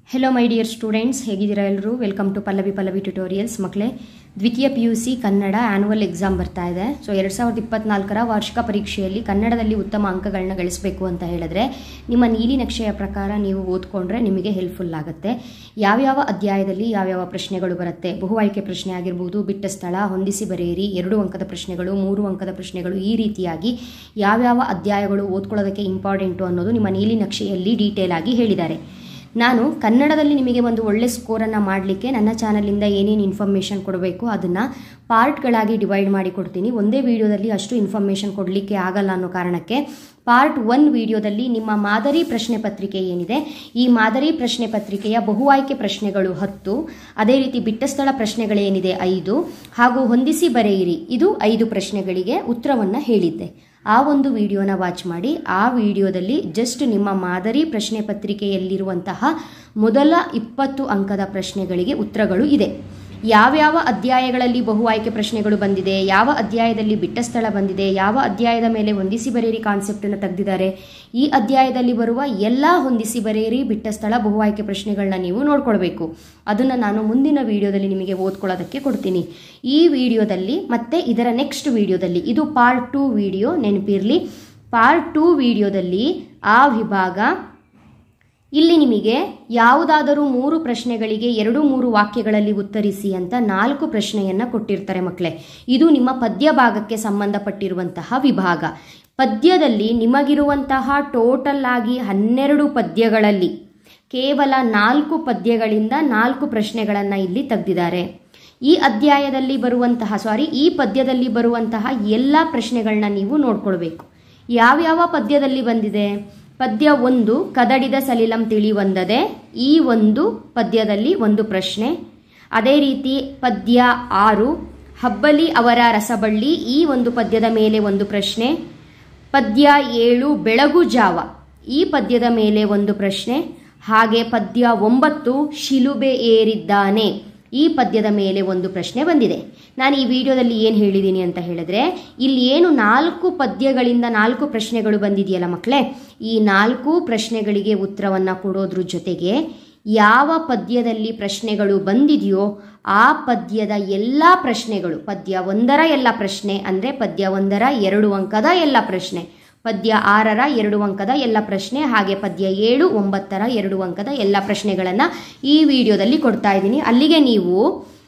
hello my dear students ಹೇಗಿದ್ದೀರಾ ಎಲ್ಲರೂ welcome to Pallavi Pallavi tutorials ಮಕ್ಕಳೇ ದ್ವಿತೀಯ P U C Kannada annual exam ಬರ್ತಾ ಇದೆ ಸೊ ಎರಡು ಸಾವಿರದ ಇಪ್ಪತ್ನಾಲ್ಕರ ವಾರ್ಷಿಕ ಪರೀಕ್ಷೆಯಲ್ಲಿ ಕನ್ನಡದಲ್ಲಿ ಉತ್ತಮ ಅಂಕಗಳನ್ನ ಗಳಿಸಬೇಕು ಅಂತ ಹೇಳಿದ್ರೆ ನಿಮ್ಮ ನೀಲಿ ನಕ್ಷೆಯ ಪ್ರಕಾರ ನೀವು ಓದ್ಕೊಂಡ್ರೆ ನಿಮಗೆ ಹೆಲ್ಪ್ಫುಲ್ ಆಗುತ್ತೆ ಯಾವ್ಯಾವ ಅಧ್ಯಾಯದಲ್ಲಿ ಯಾವ್ಯಾವ ಪ್ರಶ್ನೆಗಳು ಬರುತ್ತೆ ಬಹು ಆಯ್ಕೆ ಪ್ರಶ್ನೆ ಆಗಿರ್ಬೋದು ಬಿಟ್ಟ ಸ್ಥಳ ಹೊಂದಿಸಿ ಬರೆಯಿರಿ ಎರಡು ಅಂಕದ ಪ್ರಶ್ನೆಗಳು ಮೂರು ಅಂಕದ ಪ್ರಶ್ನೆಗಳು ಈ ರೀತಿಯಾಗಿ ಯಾವ್ಯಾವ ಅಧ್ಯಾಯಗಳು ಓದ್ಕೊಳ್ಳೋದಕ್ಕೆ ಇಂಪಾರ್ಟೆಂಟು ಅನ್ನೋದು ನಿಮ್ಮ ನೀಲಿ ನಕ್ಷೆಯಲ್ಲಿ ಡೀಟೇಲ್ ಆಗಿ ಹೇಳಿದ್ದಾರೆ ನಾನು ಕನ್ನಡದಲ್ಲಿ ನಿಮಗೆ ಒಂದು ಒಳ್ಳೆ ಸ್ಕೋರನ್ನು ಮಾಡಲಿಕ್ಕೆ ನನ್ನ ಚಾನಲಿಂದ ಏನೇನು ಇನ್ಫಾರ್ಮೇಷನ್ ಕೊಡಬೇಕು ಅದನ್ನು ಪಾರ್ಟ್ಗಳಾಗಿ ಡಿವೈಡ್ ಮಾಡಿ ಕೊಡ್ತೀನಿ ಒಂದೇ ವಿಡಿಯೋದಲ್ಲಿ ಅಷ್ಟು ಇನ್ಫಾರ್ಮೇಷನ್ ಕೊಡಲಿಕ್ಕೆ ಆಗಲ್ಲ ಅನ್ನೋ ಕಾರಣಕ್ಕೆ ಪಾರ್ಟ್ ಒನ್ ವಿಡಿಯೋದಲ್ಲಿ ನಿಮ್ಮ ಮಾದರಿ ಪ್ರಶ್ನೆ ಪತ್ರಿಕೆ ಏನಿದೆ ಈ ಮಾದರಿ ಪ್ರಶ್ನೆ ಪತ್ರಿಕೆಯ ಬಹು ಆಯ್ಕೆ ಪ್ರಶ್ನೆಗಳು ಹತ್ತು ಅದೇ ರೀತಿ ಬಿಟ್ಟಸ್ಥಳ ಪ್ರಶ್ನೆಗಳೇನಿದೆ ಐದು ಹಾಗೂ ಹೊಂದಿಸಿ ಬರೆಯಿರಿ ಇದು ಐದು ಪ್ರಶ್ನೆಗಳಿಗೆ ಉತ್ತರವನ್ನು ಹೇಳಿದ್ದೆ ಆ ಒಂದು ವಿಡಿಯೋನ ವಾಚ್ ಮಾಡಿ ಆ ವಿಡಿಯೋದಲ್ಲಿ ಜಸ್ಟ್ ನಿಮ್ಮ ಮಾದರಿ ಪ್ರಶ್ನೆ ಪತ್ರಿಕೆಯಲ್ಲಿರುವಂತಹ ಮೊದಲ ಇಪ್ಪತ್ತು ಅಂಕದ ಪ್ರಶ್ನೆಗಳಿಗೆ ಉತ್ತರಗಳು ಇದೆ ಯಾವ್ಯಾವ ಅಧ್ಯಾಯಗಳಲ್ಲಿ ಬಹು ಆಯ್ಕೆ ಪ್ರಶ್ನೆಗಳು ಬಂದಿದೆ ಯಾವ ಅಧ್ಯಾಯದಲ್ಲಿ ಬಿಟ್ಟ ಸ್ಥಳ ಬಂದಿದೆ ಯಾವ ಅಧ್ಯಾಯದ ಮೇಲೆ ಹೊಂದಿಸಿ ಬರೆಯಿರಿ ಕಾನ್ಸೆಪ್ಟನ್ನು ತೆಗೆದಿದ್ದಾರೆ ಈ ಅಧ್ಯಾಯದಲ್ಲಿ ಬರುವ ಎಲ್ಲ ಹೊಂದಿಸಿ ಬರೆಯಿರಿ ಬಿಟ್ಟ ಸ್ಥಳ ಬಹು ಆಯ್ಕೆ ಪ್ರಶ್ನೆಗಳನ್ನ ನೀವು ನೋಡ್ಕೊಳ್ಬೇಕು ಅದನ್ನು ನಾನು ಮುಂದಿನ ವಿಡಿಯೋದಲ್ಲಿ ನಿಮಗೆ ಓದ್ಕೊಳ್ಳೋದಕ್ಕೆ ಕೊಡ್ತೀನಿ ಈ ವಿಡಿಯೋದಲ್ಲಿ ಮತ್ತೆ ಇದರ ನೆಕ್ಸ್ಟ್ ವಿಡಿಯೋದಲ್ಲಿ ಇದು ಪಾರ್ಟ್ ಟೂ ವಿಡಿಯೋ ನೆನಪಿರಲಿ ಪಾರ್ಟ್ ಟೂ ವಿಡಿಯೋದಲ್ಲಿ ಆ ವಿಭಾಗ ಇಲ್ಲಿ ನಿಮಗೆ ಯಾವುದಾದರೂ ಮೂರು ಪ್ರಶ್ನೆಗಳಿಗೆ ಎರಡು ಮೂರು ವಾಕ್ಯಗಳಲ್ಲಿ ಉತ್ತರಿಸಿ ಅಂತ ನಾಲ್ಕು ಪ್ರಶ್ನೆಯನ್ನ ಕೊಟ್ಟಿರ್ತಾರೆ ಮಕ್ಕಳೇ ಇದು ನಿಮ್ಮ ಪದ್ಯ ಭಾಗಕ್ಕೆ ಸಂಬಂಧಪಟ್ಟಿರುವಂತಹ ವಿಭಾಗ ಪದ್ಯದಲ್ಲಿ ನಿಮಗಿರುವಂತಹ ಟೋಟಲ್ ಆಗಿ ಹನ್ನೆರಡು ಪದ್ಯಗಳಲ್ಲಿ ಕೇವಲ ನಾಲ್ಕು ಪದ್ಯಗಳಿಂದ ನಾಲ್ಕು ಪ್ರಶ್ನೆಗಳನ್ನು ಇಲ್ಲಿ ತೆಗೆದಿದ್ದಾರೆ ಈ ಅಧ್ಯಾಯದಲ್ಲಿ ಬರುವಂತಹ ಸಾರಿ ಈ ಪದ್ಯದಲ್ಲಿ ಬರುವಂತಹ ಎಲ್ಲ ಪ್ರಶ್ನೆಗಳನ್ನ ನೀವು ನೋಡ್ಕೊಳ್ಬೇಕು ಯಾವ್ಯಾವ ಪದ್ಯದಲ್ಲಿ ಬಂದಿದೆ ಪದ್ಯ ಒಂದು ಕದಡಿದ ಸಲಿಲಂ ತಿಳಿವಂದದೆ ಈ ಒಂದು ಪದ್ಯದಲ್ಲಿ ಒಂದು ಪ್ರಶ್ನೆ ಅದೇ ರೀತಿ ಪದ್ಯ ಆರು ಹಬ್ಬಲಿ ಅವರ ರಸಬಳ್ಳಿ ಈ ಒಂದು ಪದ್ಯದ ಮೇಲೆ ಒಂದು ಪ್ರಶ್ನೆ ಪದ್ಯ ಏಳು ಬೆಳಗು ಜಾವ ಈ ಪದ್ಯದ ಮೇಲೆ ಒಂದು ಪ್ರಶ್ನೆ ಹಾಗೆ ಪದ್ಯ ಒಂಬತ್ತು ಶಿಲುಬೆ ಏರಿದ್ದಾನೆ ಈ ಪದ್ಯದ ಮೇಲೆ ಒಂದು ಪ್ರಶ್ನೆ ಬಂದಿದೆ ನಾನು ಈ ವಿಡಿಯೋದಲ್ಲಿ ಏನು ಹೇಳಿದ್ದೀನಿ ಅಂತ ಹೇಳಿದ್ರೆ ಇಲ್ಲಿ ಏನು ನಾಲ್ಕು ಪದ್ಯಗಳಿಂದ ನಾಲ್ಕು ಪ್ರಶ್ನೆಗಳು ಬಂದಿದೆಯಲ್ಲ ಮಕ್ಕಳೇ ಈ ನಾಲ್ಕು ಪ್ರಶ್ನೆಗಳಿಗೆ ಉತ್ತರವನ್ನು ಕೊಡೋದ್ರ ಜೊತೆಗೆ ಯಾವ ಪದ್ಯದಲ್ಲಿ ಪ್ರಶ್ನೆಗಳು ಬಂದಿದೆಯೋ ಆ ಪದ್ಯದ ಎಲ್ಲ ಪ್ರಶ್ನೆಗಳು ಪದ್ಯ ಒಂದರ ಎಲ್ಲ ಪ್ರಶ್ನೆ ಅಂದರೆ ಪದ್ಯ ಒಂದರ ಎರಡು ಅಂಕದ ಎಲ್ಲ ಪ್ರಶ್ನೆ ಪದ್ಯ ಆರರ ಎರಡು ಅಂಕದ ಎಲ್ಲ ಪ್ರಶ್ನೆ ಹಾಗೆ ಪದ್ಯ ಏಳು ಒಂಬತ್ತರ ಎರಡು ಅಂಕದ ಎಲ್ಲ ಪ್ರಶ್ನೆಗಳನ್ನು ಈ ವಿಡಿಯೋದಲ್ಲಿ ಕೊಡ್ತಾ ಇದ್ದೀನಿ ಅಲ್ಲಿಗೆ ನೀವು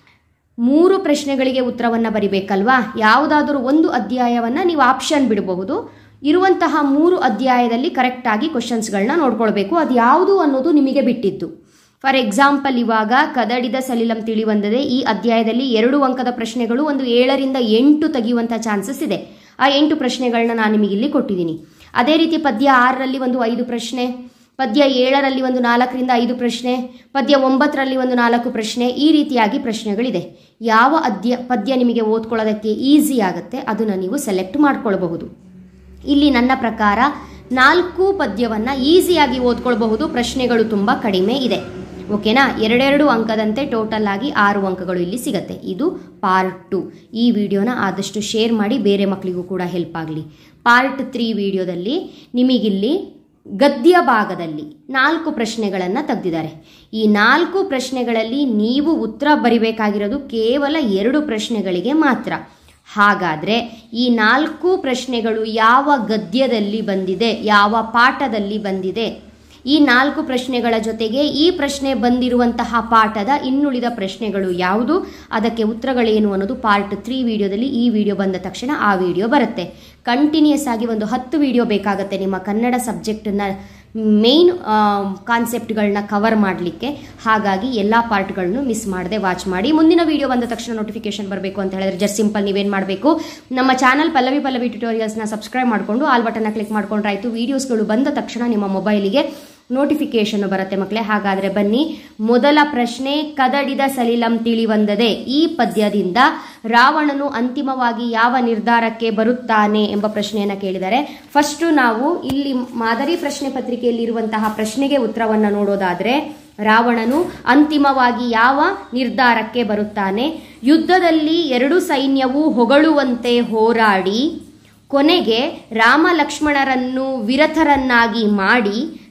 ಮೂರು ಪ್ರಶ್ನೆಗಳಿಗೆ ಉತ್ತರವನ್ನು ಬರಿಬೇಕಲ್ವಾ ಯಾವುದಾದರೂ ಒಂದು ಅಧ್ಯಾಯವನ್ನು ನೀವು ಆಪ್ಷನ್ ಬಿಡಬಹುದು ಇರುವಂತಹ ಮೂರು ಅಧ್ಯಾಯದಲ್ಲಿ ಕರೆಕ್ಟಾಗಿ ಕ್ವಶನ್ಸ್ಗಳನ್ನ ನೋಡ್ಕೊಳ್ಬೇಕು ಅದು ಯಾವುದು ಅನ್ನೋದು ನಿಮಗೆ ಬಿಟ್ಟಿದ್ದು ಫಾರ್ ಎಕ್ಸಾಂಪಲ್ ಇವಾಗ ಕದಡಿದ ಸಲಿಲಂ ತಿಳಿವಂದದೆ ಈ ಅಧ್ಯಾಯದಲ್ಲಿ ಎರಡು ಅಂಕದ ಪ್ರಶ್ನೆಗಳು ಒಂದು ಏಳರಿಂದ ಎಂಟು ತೆಗೆಯುವಂಥ ಚಾನ್ಸಸ್ ಇದೆ ಆ ಎಂಟು ಪ್ರಶ್ನೆಗಳನ್ನ ನಾನು ನಿಮಗೆ ಇಲ್ಲಿ ಕೊಟ್ಟಿದ್ದೀನಿ ಅದೇ ರೀತಿ ಪದ್ಯ ಆರರಲ್ಲಿ ಒಂದು ಐದು ಪ್ರಶ್ನೆ ಪದ್ಯ ಏಳರಲ್ಲಿ ಒಂದು ನಾಲ್ಕರಿಂದ ಐದು ಪ್ರಶ್ನೆ ಪದ್ಯ ಒಂಬತ್ತರಲ್ಲಿ ಒಂದು ನಾಲ್ಕು ಪ್ರಶ್ನೆ ಈ ರೀತಿಯಾಗಿ ಪ್ರಶ್ನೆಗಳಿದೆ ಯಾವ ಅಧ್ಯ ಪದ್ಯ ನಿಮಗೆ ಓದ್ಕೊಳ್ಳೋದಕ್ಕೆ ಈಸಿ ಆಗುತ್ತೆ ಅದನ್ನು ನೀವು ಸೆಲೆಕ್ಟ್ ಮಾಡ್ಕೊಳ್ಬಹುದು ಇಲ್ಲಿ ನನ್ನ ಪ್ರಕಾರ ನಾಲ್ಕು ಪದ್ಯವನ್ನು ಈಸಿಯಾಗಿ ಓದ್ಕೊಳ್ಬಹುದು ಪ್ರಶ್ನೆಗಳು ತುಂಬ ಕಡಿಮೆ ಇದೆ ಓಕೆನಾ ಎರಡೆರಡು ಅಂಕದಂತೆ ಟೋಟಲ್ ಆಗಿ ಆರು ಅಂಕಗಳು ಇಲ್ಲಿ ಸಿಗತ್ತೆ ಇದು ಪಾರ್ಟ್ ಟು ಈ ವಿಡಿಯೋನ ಆದಷ್ಟು ಶೇರ್ ಮಾಡಿ ಬೇರೆ ಮಕ್ಕಳಿಗೂ ಕೂಡ ಹೆಲ್ಪ್ ಆಗಲಿ ಪಾರ್ಟ್ ತ್ರೀ ವಿಡಿಯೋದಲ್ಲಿ ನಿಮಗಿಲ್ಲಿ ಗದ್ಯ ಭಾಗದಲ್ಲಿ ನಾಲ್ಕು ಪ್ರಶ್ನೆಗಳನ್ನು ತೆಗೆದಿದ್ದಾರೆ ಈ ನಾಲ್ಕು ಪ್ರಶ್ನೆಗಳಲ್ಲಿ ನೀವು ಉತ್ತರ ಬರಿಬೇಕಾಗಿರೋದು ಕೇವಲ ಎರಡು ಪ್ರಶ್ನೆಗಳಿಗೆ ಮಾತ್ರ ಹಾಗಾದರೆ ಈ ನಾಲ್ಕು ಪ್ರಶ್ನೆಗಳು ಯಾವ ಗದ್ಯದಲ್ಲಿ ಬಂದಿದೆ ಯಾವ ಪಾಠದಲ್ಲಿ ಬಂದಿದೆ ಈ ನಾಲ್ಕು ಪ್ರಶ್ನೆಗಳ ಜೊತೆಗೆ ಈ ಪ್ರಶ್ನೆ ಬಂದಿರುವಂತಹ ಪಾಠದ ಇನ್ನುಳಿದ ಪ್ರಶ್ನೆಗಳು ಯಾವುದು ಅದಕ್ಕೆ ಉತ್ತರಗಳೇನು ಅನ್ನೋದು ಪಾರ್ಟ್ ತ್ರೀ ವಿಡಿಯೋದಲ್ಲಿ ಈ ವಿಡಿಯೋ ಬಂದ ತಕ್ಷಣ ಆ ವಿಡಿಯೋ ಬರುತ್ತೆ ಕಂಟಿನ್ಯೂಸ್ ಆಗಿ ಒಂದು ಹತ್ತು ವಿಡಿಯೋ ಬೇಕಾಗುತ್ತೆ ನಿಮ್ಮ ಕನ್ನಡ ಸಬ್ಜೆಕ್ಟನ್ನ ಮೇನ್ ಕಾನ್ಸೆಪ್ಟ್ಗಳನ್ನ ಕವರ್ ಮಾಡಲಿಕ್ಕೆ ಹಾಗಾಗಿ ಎಲ್ಲ ಪಾರ್ಟ್ಗಳನ್ನು ಮಿಸ್ ಮಾಡದೆ ವಾಚ್ ಮಾಡಿ ಮುಂದಿನ ವಿಡಿಯೋ ಬಂದ ತಕ್ಷಣ ನೋಟಿಫಿಕೇಶನ್ ಬರಬೇಕು ಅಂತ ಹೇಳಿದ್ರೆ ಜಸ್ಟ್ ಸಿಂಪಲ್ ನೀವೇನು ಮಾಡಬೇಕು ನಮ್ಮ ಚಾನಲ್ ಪಲ್ಲವಿ ಪಲ್ಲವಿ ಟ್ಯುಟೋರಿಯಲ್ಸ್ನ ಸಬ್ಸ್ಕ್ರೈಬ್ ಮಾಡಿಕೊಂಡು ಆಲ್ ಬಟನ್ನ ಕ್ಲಿಕ್ ಮಾಡ್ಕೊಂಡ್ರೆ ಆಯಿತು ವೀಡಿಯೋಸ್ಗಳು ಬಂದ ತಕ್ಷಣ ನಿಮ್ಮ ಮೊಬೈಲಿಗೆ ನೋಟಿಫಿಕೇಶನ್ ಬರುತ್ತೆ ಮಕ್ಕಳೇ ಹಾಗಾದರೆ ಬನ್ನಿ ಮೊದಲ ಪ್ರಶ್ನೆ ಕದಡಿದ ಸಲಿಲಂ ತಿಳಿವಂದದೆ ಈ ಪದ್ಯದಿಂದ ರಾವಣನು ಅಂತಿಮವಾಗಿ ಯಾವ ನಿರ್ಧಾರಕ್ಕೆ ಬರುತ್ತಾನೆ ಎಂಬ ಪ್ರಶ್ನೆಯನ್ನು ಕೇಳಿದರೆ ಫಸ್ಟು ನಾವು ಇಲ್ಲಿ ಮಾದರಿ ಪ್ರಶ್ನೆ ಪತ್ರಿಕೆಯಲ್ಲಿರುವಂತಹ ಪ್ರಶ್ನೆಗೆ ಉತ್ತರವನ್ನು ನೋಡೋದಾದರೆ ರಾವಣನು ಅಂತಿಮವಾಗಿ ಯಾವ ನಿರ್ಧಾರಕ್ಕೆ ಬರುತ್ತಾನೆ ಯುದ್ಧದಲ್ಲಿ ಎರಡು ಸೈನ್ಯವು ಹೊಗಳುವಂತೆ ಹೋರಾಡಿ ಕೊನೆಗೆ ರಾಮ ಲಕ್ಷ್ಮಣರನ್ನು ವಿರಥರನ್ನಾಗಿ ಮಾಡಿ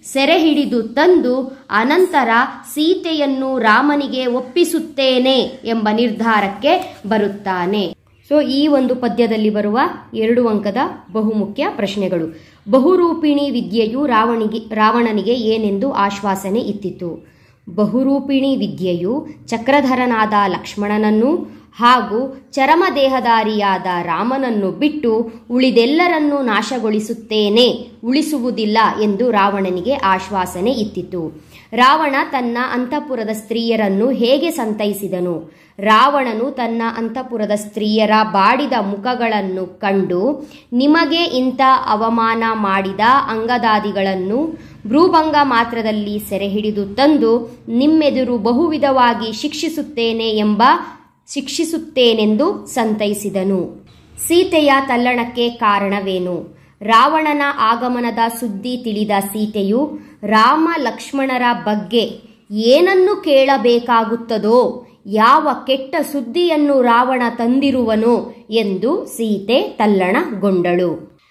ಸೆರೆ ಹಿಡಿದು ತಂದು ಅನಂತರ ಸೀತೆಯನ್ನು ರಾಮನಿಗೆ ಒಪ್ಪಿಸುತ್ತೇನೆ ಎಂಬ ನಿರ್ಧಾರಕ್ಕೆ ಬರುತ್ತಾನೆ ಸೊ ಈ ಒಂದು ಪದ್ಯದಲ್ಲಿ ಬರುವ ಎರಡು ಅಂಕದ ಬಹುಮುಖ್ಯ ಪ್ರಶ್ನೆಗಳು ಬಹುರೂಪಿಣಿ ವಿದ್ಯೆಯು ರಾವಣಿಗೆ ರಾವಣನಿಗೆ ಏನೆಂದು ಆಶ್ವಾಸನೆ ಇತ್ತಿತು ಬಹುರೂಪಿಣಿ ವಿದ್ಯೆಯು ಚಕ್ರಧರನಾದ ಲಕ್ಷ್ಮಣನನ್ನು ಹಾಗೂ ಚರಮದೇಹಧಾರಿಯಾದ ರಾಮನನ್ನು ಬಿಟ್ಟು ಉಳಿದೆಲ್ಲರನ್ನೂ ನಾಶಗೊಳಿಸುತ್ತೇನೆ ಉಳಿಸುವುದಿಲ್ಲ ಎಂದು ರಾವಣನಿಗೆ ಆಶ್ವಾಸನೆ ಇತ್ತಿತು ರಾವಣ ತನ್ನ ಅಂತಃಪುರದ ಸ್ತ್ರೀಯರನ್ನು ಹೇಗೆ ಸಂತೈಸಿದನು ರಾವಣನು ತನ್ನ ಅಂತಃಪುರದ ಸ್ತ್ರೀಯರ ಬಾಡಿದ ಮುಖಗಳನ್ನು ಕಂಡು ನಿಮಗೆ ಇಂಥ ಅವಮಾನ ಮಾಡಿದ ಅಂಗದಾದಿಗಳನ್ನು ಭ್ರೂಭಂಗ ಮಾತ್ರದಲ್ಲಿ ಸೆರೆ ಹಿಡಿದು ತಂದು ನಿಮ್ಮೆದುರು ಬಹುವಿಧವಾಗಿ ಶಿಕ್ಷಿಸುತ್ತೇನೆ ಎಂಬ ಶಿಕ್ಷಿಸುತ್ತೇನೆಂದು ಸಂತೈಸಿದನು ಸೀತೆಯ ತಲ್ಲಣಕ್ಕೆ ಕಾರಣವೇನು ರಾವಣನ ಆಗಮನದ ಸುದ್ದಿ ತಿಳಿದ ಸೀತೆಯು ರಾಮ ಲಕ್ಷ್ಮಣರ ಬಗ್ಗೆ ಏನನ್ನು ಕೇಳಬೇಕಾಗುತ್ತದೋ ಯಾವ ಕೆಟ್ಟ ಸುದ್ದಿಯನ್ನು ರಾವಣ ತಂದಿರುವನೋ ಎಂದು ಸೀತೆ ತಲ್ಲಣಗೊಂಡಳು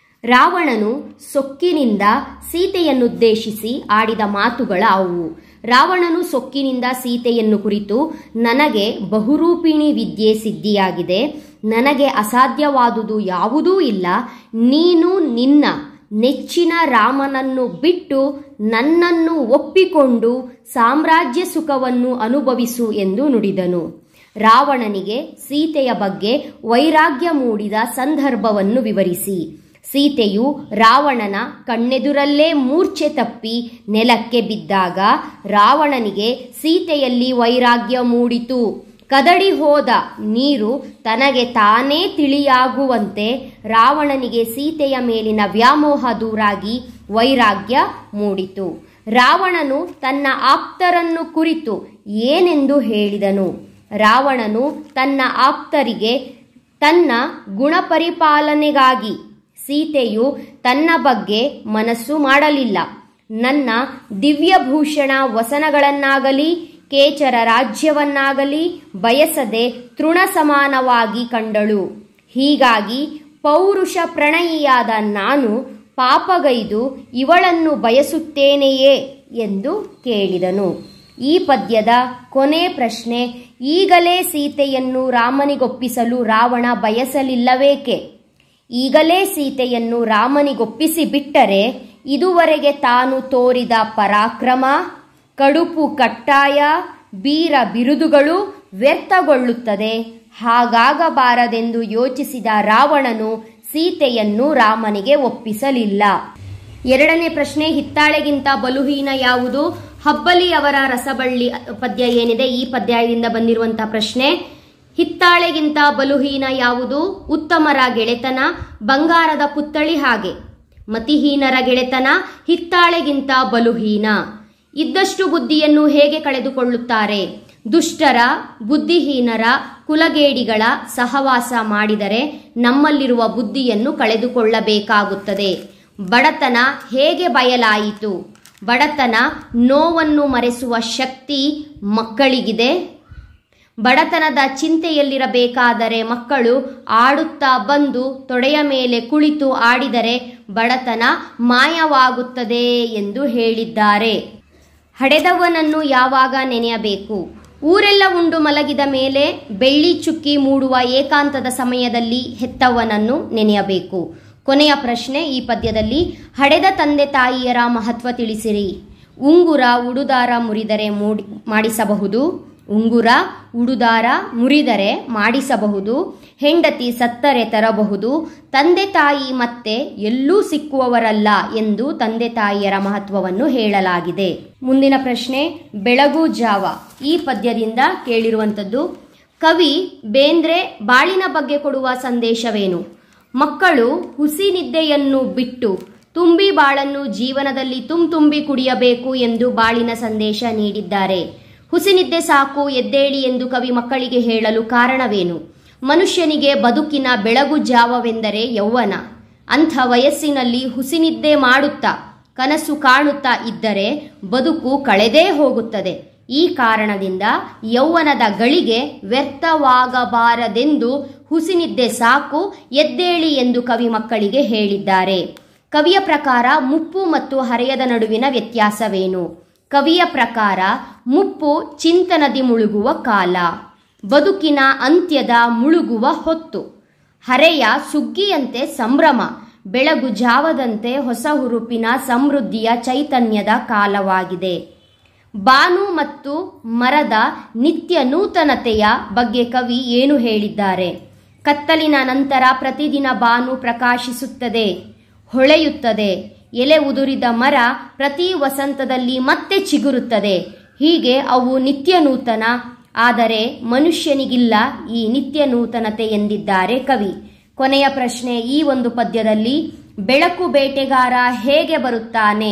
ರಾವಣನು ಸೊಕ್ಕಿನಿಂದ ಸೀತೆಯನ್ನುದ್ದೇಶಿಸಿ ಆಡಿದ ಮಾತುಗಳಾವುವು ರಾವಣನು ಸೊಕ್ಕಿನಿಂದ ಸೀತೆಯನ್ನು ಕುರಿತು ನನಗೆ ಬಹುರೂಪಿಣಿ ವಿದ್ಯೆ ಸಿದ್ಧಿಯಾಗಿದೆ ನನಗೆ ಅಸಾಧ್ಯವಾದುದು ಯಾವುದೂ ಇಲ್ಲ ನೀನು ನಿನ್ನ ನೆಚ್ಚಿನ ರಾಮನನ್ನು ಬಿಟ್ಟು ನನ್ನನ್ನು ಒಪ್ಪಿಕೊಂಡು ಸಾಮ್ರಾಜ್ಯ ಸುಖವನ್ನು ಅನುಭವಿಸು ಎಂದು ನುಡಿದನು ರಾವಣನಿಗೆ ಸೀತೆಯ ಬಗ್ಗೆ ವೈರಾಗ್ಯ ಮೂಡಿದ ಸಂದರ್ಭವನ್ನು ವಿವರಿಸಿ ಸೀತೆಯು ರಾವಣನ ಕಣ್ಣೆದುರಲ್ಲೇ ಮೂರ್ಛೆ ತಪ್ಪಿ ನೆಲಕ್ಕೆ ಬಿದ್ದಾಗ ರಾವಣನಿಗೆ ಸೀತೆಯಲ್ಲಿ ವೈರಾಗ್ಯ ಮೂಡಿತು ಕದಡಿ ಹೋದ ನೀರು ತನಗೆ ತಾನೇ ತಿಳಿಯಾಗುವಂತೆ ರಾವಣನಿಗೆ ಸೀತೆಯ ಮೇಲಿನ ವ್ಯಾಮೋಹ ದೂರಾಗಿ ವೈರಾಗ್ಯ ಮೂಡಿತು ರಾವಣನು ತನ್ನ ಆಪ್ತರನ್ನು ಕುರಿತು ಏನೆಂದು ಹೇಳಿದನು ರಾವಣನು ತನ್ನ ಆಪ್ತರಿಗೆ ತನ್ನ ಗುಣಪರಿಪಾಲನೆಗಾಗಿ ಸೀತೆಯು ತನ್ನ ಬಗ್ಗೆ ಮನಸ್ಸು ಮಾಡಲಿಲ್ಲ ನನ್ನ ದಿವ್ಯಭೂಷಣ ವಸನಗಳನ್ನಾಗಲಿ ಕೇಚರ ರಾಜ್ಯವನ್ನಾಗಲಿ ಬಯಸದೆ ತೃಣ ಸಮಾನವಾಗಿ ಕಂಡಳು ಹೀಗಾಗಿ ಪೌರುಷ ಪ್ರಣಯಿಯಾದ ನಾನು ಪಾಪಗೈದು ಇವಳನ್ನು ಬಯಸುತ್ತೇನೆಯೇ ಎಂದು ಕೇಳಿದನು ಈ ಪದ್ಯದ ಕೊನೆ ಪ್ರಶ್ನೆ ಈಗಲೇ ಸೀತೆಯನ್ನು ರಾಮನಿಗೊಪ್ಪಿಸಲು ರಾವಣ ಬಯಸಲಿಲ್ಲವೇಕೆ ಈಗಲೇ ಸೀತೆಯನ್ನು ರಾಮನಿಗೊಪ್ಪಿಸಿ ಬಿಟ್ಟರೆ ಇದುವರೆಗೆ ತಾನು ತೋರಿದ ಪರಾಕ್ರಮ ಕಡುಪು ಕಟ್ಟಾಯ ಬೀರ ಬಿರುದುಗಳು ವ್ಯರ್ಥಗೊಳ್ಳುತ್ತದೆ ಹಾಗಾಗಬಾರದೆಂದು ಯೋಚಿಸಿದ ರಾವಣನು ಸೀತೆಯನ್ನು ರಾಮನಿಗೆ ಒಪ್ಪಿಸಲಿಲ್ಲ ಎರಡನೇ ಪ್ರಶ್ನೆ ಹಿತ್ತಾಳೆಗಿಂತ ಬಲುಹೀನ ಯಾವುದು ಹಬ್ಬಲಿ ಅವರ ರಸಬಳ್ಳಿ ಪದ್ಯ ಏನಿದೆ ಈ ಪದ್ಯದಿಂದ ಬಂದಿರುವಂತಹ ಪ್ರಶ್ನೆ ಹಿತ್ತಾಳೆಗಿಂತ ಬಲುಹೀನ ಯಾವುದು ಉತ್ತಮರ ಗೆಳೆತನ ಬಂಗಾರದ ಪುತ್ತಳಿ ಹಾಗೆ ಮತಿಹೀನರ ಗೆಳೆತನ ಹಿತ್ತಾಳೆಗಿಂತ ಬಲುಹೀನ ಇದ್ದಷ್ಟು ಬುದ್ಧಿಯನ್ನು ಹೇಗೆ ಕಳೆದುಕೊಳ್ಳುತ್ತಾರೆ ದುಷ್ಟರ ಬುದ್ಧಿಹೀನರ ಕುಲಗೇಡಿಗಳ ಸಹವಾಸ ಮಾಡಿದರೆ ನಮ್ಮಲ್ಲಿರುವ ಬುದ್ಧಿಯನ್ನು ಕಳೆದುಕೊಳ್ಳಬೇಕಾಗುತ್ತದೆ ಬಡತನ ಹೇಗೆ ಬಯಲಾಯಿತು ಬಡತನ ನೋವನ್ನು ಮರೆಸುವ ಶಕ್ತಿ ಮಕ್ಕಳಿಗಿದೆ ಬಡತನದ ಚಿಂತೆಯಲ್ಲಿರಬೇಕಾದರೆ ಮಕ್ಕಳು ಆಡುತ್ತಾ ಬಂದು ತೊಡೆಯ ಮೇಲೆ ಕುಳಿತು ಆಡಿದರೆ ಬಡತನ ಮಾಯವಾಗುತ್ತದೆ ಎಂದು ಹೇಳಿದ್ದಾರೆ ಹಡೆದವನನ್ನು ಯಾವಾಗ ನೆನೆಯಬೇಕು ಊರೆಲ್ಲ ಉಂಡು ಮಲಗಿದ ಮೇಲೆ ಬೆಳ್ಳಿ ಚುಕ್ಕಿ ಮೂಡುವ ಏಕಾಂತದ ಸಮಯದಲ್ಲಿ ಹೆತ್ತವನನ್ನು ನೆನೆಯಬೇಕು ಕೊನೆಯ ಪ್ರಶ್ನೆ ಈ ಪದ್ಯದಲ್ಲಿ ಹಡೆದ ತಂದೆ ತಾಯಿಯರ ಮಹತ್ವ ತಿಳಿಸಿರಿ ಉಂಗುರ ಉಡುದಾರ ಮುರಿದರೆ ಮೂಡಿ ಮಾಡಿಸಬಹುದು ಉಂಗುರ ಉಡುದಾರ ಮುರಿದರೆ ಮಾಡಿಸಬಹುದು ಹೆಂಡತಿ ಸತ್ತರೆ ತರಬಹುದು ತಂದೆ ತಾಯಿ ಮತ್ತೆ ಎಲ್ಲೂ ಸಿಕ್ಕುವವರಲ್ಲ ಎಂದು ತಂದೆ ತಾಯಿಯರ ಮಹತ್ವವನ್ನು ಹೇಳಲಾಗಿದೆ ಮುಂದಿನ ಪ್ರಶ್ನೆ ಬೆಳಗು ಜಾವ ಈ ಪದ್ಯದಿಂದ ಕೇಳಿರುವಂಥದ್ದು ಕವಿ ಬೇಂದ್ರೆ ಬಾಳಿನ ಬಗ್ಗೆ ಕೊಡುವ ಸಂದೇಶವೇನು ಮಕ್ಕಳು ಹುಸಿ ನಿದ್ದೆಯನ್ನು ಬಿಟ್ಟು ತುಂಬಿ ಬಾಳನ್ನು ಜೀವನದಲ್ಲಿ ತುಂ ತುಂಬಿ ಕುಡಿಯಬೇಕು ಎಂದು ಬಾಳಿನ ಸಂದೇಶ ನೀಡಿದ್ದಾರೆ ಹುಸಿನಿದ್ದೆ ಸಾಕು ಎದ್ದೇಳಿ ಎಂದು ಕವಿ ಮಕ್ಕಳಿಗೆ ಹೇಳಲು ಕಾರಣವೇನು ಮನುಷ್ಯನಿಗೆ ಬದುಕಿನ ಬೆಳಗು ಜಾವವೆಂದರೆ ಯೌವನ ಅಂಥ ವಯಸ್ಸಿನಲ್ಲಿ ಹುಸಿನಿದ್ದೆ ಮಾಡುತ್ತಾ ಕನಸು ಕಾಣುತ್ತಾ ಇದ್ದರೆ ಬದುಕು ಕಳೆದೇ ಹೋಗುತ್ತದೆ ಈ ಕಾರಣದಿಂದ ಯೌವನದ ಗಳಿಗೆ ವ್ಯರ್ಥವಾಗಬಾರದೆಂದು ಹುಸಿನಿದ್ದೆ ಸಾಕು ಎದ್ದೇಳಿ ಎಂದು ಕವಿ ಮಕ್ಕಳಿಗೆ ಹೇಳಿದ್ದಾರೆ ಕವಿಯ ಪ್ರಕಾರ ಮುಪ್ಪು ಮತ್ತು ಹರೆಯದ ನಡುವಿನ ವ್ಯತ್ಯಾಸವೇನು ಕವಿಯ ಪ್ರಕಾರ ಮುಪ್ಪು ಚಿಂತನದಿ ಮುಳುಗುವ ಕಾಲ ಬದುಕಿನ ಅಂತ್ಯದ ಮುಳುಗುವ ಹೊತ್ತು ಹರೆಯ ಸುಗ್ಗಿಯಂತೆ ಸಂಭ್ರಮ ಬೆಳಗು ಜಾವದಂತೆ ಹೊಸ ಹುರುಪಿನ ಸಮೃದ್ಧಿಯ ಚೈತನ್ಯದ ಕಾಲವಾಗಿದೆ ಬಾನು ಮತ್ತು ಮರದ ನಿತ್ಯ ನೂತನತೆಯ ಬಗ್ಗೆ ಕವಿ ಏನು ಹೇಳಿದ್ದಾರೆ ಕತ್ತಲಿನ ನಂತರ ಪ್ರತಿದಿನ ಬಾನು ಪ್ರಕಾಶಿಸುತ್ತದೆ ಹೊಳೆಯುತ್ತದೆ ಎಲೆ ಉದುರಿದ ಮರ ಪ್ರತಿ ವಸಂತದಲ್ಲಿ ಮತ್ತೆ ಚಿಗುರುತ್ತದೆ ಹೀಗೆ ಅವು ನಿತ್ಯ ನೂತನ ಆದರೆ ಮನುಷ್ಯನಿಗಿಲ್ಲ ಈ ನಿತ್ಯ ನೂತನತೆ ಎಂದಿದ್ದಾರೆ ಕವಿ ಕೊನೆಯ ಪ್ರಶ್ನೆ ಈ ಒಂದು ಪದ್ಯದಲ್ಲಿ ಬೆಳಕು ಬೇಟೆಗಾರ ಹೇಗೆ ಬರುತ್ತಾನೆ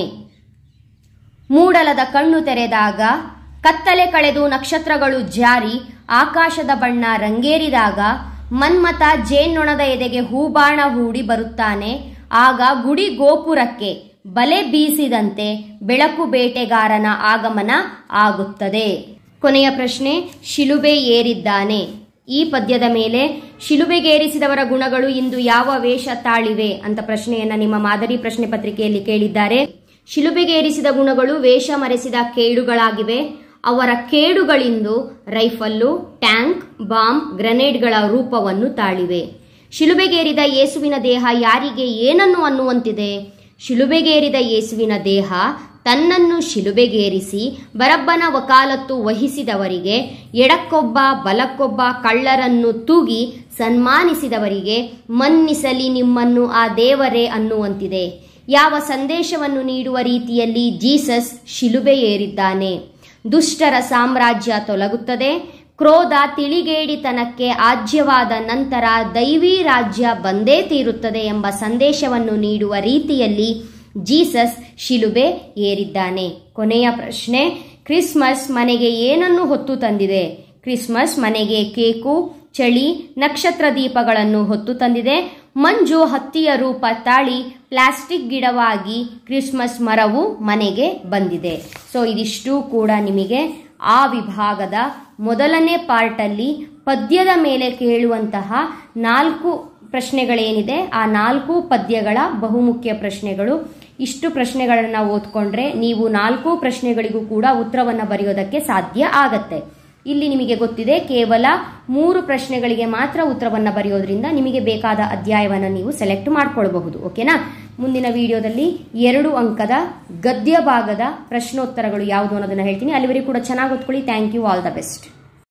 ಮೂಡಲದ ಕಣ್ಣು ತೆರೆದಾಗ ಕತ್ತಲೆ ಕಳೆದು ನಕ್ಷತ್ರಗಳು ಜಾರಿ ಆಕಾಶದ ಬಣ್ಣ ರಂಗೇರಿದಾಗ ಮನ್ಮತ ಜೇನ್ನೊಣದ ಎದೆಗೆ ಹೂಬಾಣ ಹೂಡಿ ಬರುತ್ತಾನೆ ಆಗ ಗುಡಿ ಗೋಪುರಕ್ಕೆ ಬಲೆ ಬೀಸಿದಂತೆ ಬೆಳಕು ಬೇಟೆಗಾರನ ಆಗಮನ ಆಗುತ್ತದೆ ಕೊನೆಯ ಪ್ರಶ್ನೆ ಶಿಲುಬೆ ಏರಿದ್ದಾನೆ ಈ ಪದ್ಯದ ಮೇಲೆ ಶಿಲುಬೆಗೇರಿಸಿದವರ ಗುಣಗಳು ಇಂದು ಯಾವ ವೇಷ ತಾಳಿವೆ ಅಂತ ಪ್ರಶ್ನೆಯನ್ನ ನಿಮ್ಮ ಮಾದರಿ ಪ್ರಶ್ನೆ ಪತ್ರಿಕೆಯಲ್ಲಿ ಕೇಳಿದ್ದಾರೆ ಶಿಲುಬೆಗೇರಿಸಿದ ಗುಣಗಳು ವೇಷ ಮರೆಸಿದ ಕೇಡುಗಳಾಗಿವೆ ಅವರ ಕೇಡುಗಳಿಂದು ರೈಫಲ್ಲು ಟ್ಯಾಂಕ್ ಬಾಂಬ್ ಗ್ರೆನೇಡ್ಗಳ ರೂಪವನ್ನು ತಾಳಿವೆ ಶಿಲುಬೆಗೇರಿದ ಯೇಸುವಿನ ದೇಹ ಯಾರಿಗೆ ಏನನ್ನು ಅನ್ನುವಂತಿದೆ ಶಿಲುಬೆಗೇರಿದ ಯೇಸುವಿನ ದೇಹ ತನ್ನನ್ನು ಶಿಲುಬೆಗೇರಿಸಿ ಬರಬ್ಬನ ವಕಾಲತ್ತು ವಹಿಸಿದವರಿಗೆ ಎಡಕ್ಕೊಬ್ಬ ಬಲಕ್ಕೊಬ್ಬ ಕಳ್ಳರನ್ನು ತೂಗಿ ಸನ್ಮಾನಿಸಿದವರಿಗೆ ಮನ್ನಿಸಲಿ ನಿಮ್ಮನ್ನು ಆ ದೇವರೇ ಅನ್ನುವಂತಿದೆ ಯಾವ ಸಂದೇಶವನ್ನು ನೀಡುವ ರೀತಿಯಲ್ಲಿ ಜೀಸಸ್ ಶಿಲುಬೆ ಏರಿದ್ದಾನೆ ದುಷ್ಟರ ಸಾಮ್ರಾಜ್ಯ ತೊಲಗುತ್ತದೆ ಕ್ರೋಧ ತಿಳಿಗೇಡಿತನಕ್ಕೆ ಆಜ್ಯವಾದ ನಂತರ ದೈವಿ ರಾಜ್ಯ ಬಂದೇ ತೀರುತ್ತದೆ ಎಂಬ ಸಂದೇಶವನ್ನು ನೀಡುವ ರೀತಿಯಲ್ಲಿ ಜೀಸಸ್ ಶಿಲುಬೆ ಏರಿದ್ದಾನೆ ಕೊನೆಯ ಪ್ರಶ್ನೆ ಕ್ರಿಸ್ಮಸ್ ಮನೆಗೆ ಏನನ್ನು ಹೊತ್ತು ತಂದಿದೆ ಕ್ರಿಸ್ಮಸ್ ಮನೆಗೆ ಕೇಕು ಚಳಿ ನಕ್ಷತ್ರ ದೀಪಗಳನ್ನು ಹೊತ್ತು ತಂದಿದೆ ಮಂಜು ಹತ್ತಿಯ ರೂಪ ತಾಳಿ ಪ್ಲಾಸ್ಟಿಕ್ ಗಿಡವಾಗಿ ಕ್ರಿಸ್ಮಸ್ ಮರವು ಮನೆಗೆ ಬಂದಿದೆ ಸೊ ಇದಿಷ್ಟು ಕೂಡ ನಿಮಗೆ ಆ ವಿಭಾಗದ ಮೊದಲನೇ ಪಾರ್ಟಲ್ಲಿ ಪದ್ಯದ ಮೇಲೆ ಕೇಳುವಂತಹ ನಾಲ್ಕು ಪ್ರಶ್ನೆಗಳೇನಿದೆ ಆ ನಾಲ್ಕು ಪದ್ಯಗಳ ಬಹುಮುಖ್ಯ ಪ್ರಶ್ನೆಗಳು ಇಷ್ಟು ಪ್ರಶ್ನೆಗಳನ್ನು ಓದ್ಕೊಂಡ್ರೆ ನೀವು ನಾಲ್ಕು ಪ್ರಶ್ನೆಗಳಿಗೂ ಕೂಡ ಉತ್ತರವನ್ನು ಬರೆಯೋದಕ್ಕೆ ಸಾಧ್ಯ ಆಗತ್ತೆ ಇಲ್ಲಿ ನಿಮಗೆ ಗೊತ್ತಿದೆ ಕೇವಲ ಮೂರು ಪ್ರಶ್ನೆಗಳಿಗೆ ಮಾತ್ರ ಉತ್ತರವನ್ನು ಬರೆಯೋದ್ರಿಂದ ನಿಮಗೆ ಬೇಕಾದ ಅಧ್ಯಾಯವನ್ನು ನೀವು ಸೆಲೆಕ್ಟ್ ಮಾಡ್ಕೊಳ್ಬಹುದು ಓಕೆನಾ ಮುಂದಿನ ವಿಡಿಯೋದಲ್ಲಿ ಎರಡು ಅಂಕದ ಗದ್ಯ ಭಾಗದ ಪ್ರಶ್ನೋತ್ತರಗಳು ಯಾವುದು ಅನ್ನೋದನ್ನ ಹೇಳ್ತೀನಿ ಅಲ್ಲಿವರೆಗೂ ಕೂಡ ಚೆನ್ನಾಗಿ ಓದ್ಕೊಳ್ಳಿ thank you all the best